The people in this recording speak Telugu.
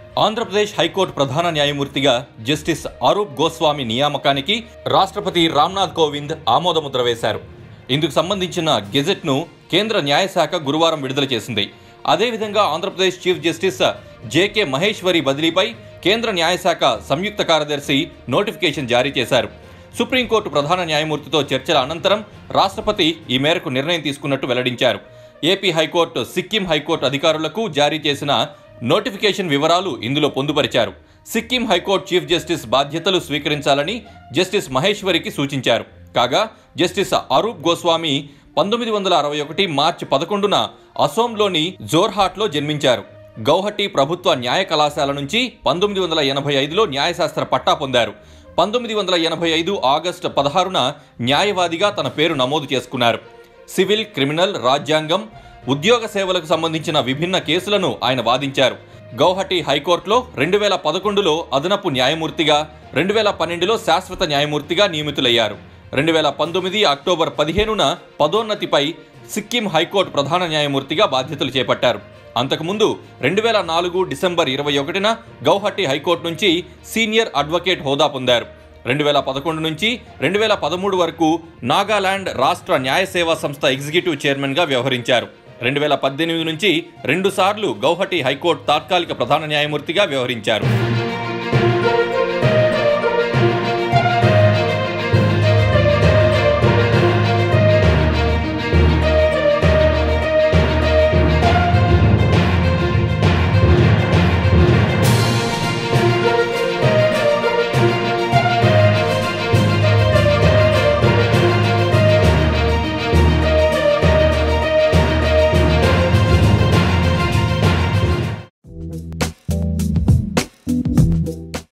ఆంధ్రప్రదేశ్ హైకోర్టు ప్రధాన న్యాయమూర్తిగా జస్టిస్ అరూప్ గోస్వామి నియామకానికి రాష్ట్రపతి రామ్నాథ్ కోవింద్ ఆమోదముద్ర వేశారు ఇందుకు సంబంధించిన గెజెట్ను కేంద్ర న్యాయశాఖ గురువారం విడుదల చేసింది అదేవిధంగా Andhra Pradesh chief justice JK Maheshwari బదిలీపై కేంద్ర న్యాయశాఖ సంయుక్త కార్యదర్శి నోటిఫికేషన్ జారీ చేశారు సుప్రీంకోర్టు ప్రధాన న్యాయమూర్తితో చర్చల అనంతరం రాష్ట్రపతి ఈ మేరకు నిర్ణయం తీసుకున్నట్టు వెల్లడించారు ఏపీ హైకోర్టు సిక్కిం హైకోర్టు అధికారులకు జారీ చేసిన నోటిఫికేషన్ వివరాలు ఇందులో పొందుపరిచారు సిక్కిం హైకోర్టు చీఫ్ జస్టిస్ బాధ్యతలు స్వీకరించాలని జస్టిస్ మహేశ్వరికి సూచించారు కాగా జస్టిస్ అరూప్ గోస్వామి పంతొమ్మిది వందల అరవై ఒకటి మార్చి పదకొండున అసోంలోని జోర్హాట్లో జన్మించారు గౌహటి ప్రభుత్వ న్యాయ కళాశాల నుంచి పంతొమ్మిది వందల ఎనభై ఐదులో న్యాయశాస్త్ర పట్టా పొందారు పంతొమ్మిది వందల ఎనభై ఐదు ఆగస్టు పదహారున న్యాయవాదిగా తన పేరు నమోదు చేసుకున్నారు సివిల్ క్రిమినల్ రాజ్యాంగం ఉద్యోగ సేవలకు సంబంధించిన విభిన్న కేసులను ఆయన వాదించారు గౌహటి హైకోర్టులో రెండు వేల పదకొండులో అదనపు న్యాయమూర్తిగా రెండు వేల పన్నెండులో శాశ్వత న్యాయమూర్తిగా నియమితులయ్యారు రెండు వేల పంతొమ్మిది అక్టోబర్ పదిహేనున పదోన్నతిపై సిక్కిం హైకోర్టు ప్రధాన న్యాయమూర్తిగా బాధ్యతలు చేపట్టారు అంతకుముందు రెండు వేల నాలుగు డిసెంబర్ ఇరవై ఒకటిన గౌహటి హైకోర్టు నుంచి సీనియర్ అడ్వకేట్ హోదా పొందారు రెండు వేల పదకొండు నుంచి రెండు వేల పదమూడు వరకు నాగాలాండ్ రాష్ట్ర న్యాయ సేవా సంస్థ ఎగ్జిక్యూటివ్ చైర్మన్గా వ్యవహరించారు రెండు వేల పద్దెనిమిది నుంచి రెండుసార్లు గౌహటి హైకోర్టు తాత్కాలిక ప్రధాన న్యాయమూర్తిగా వ్యవహరించారు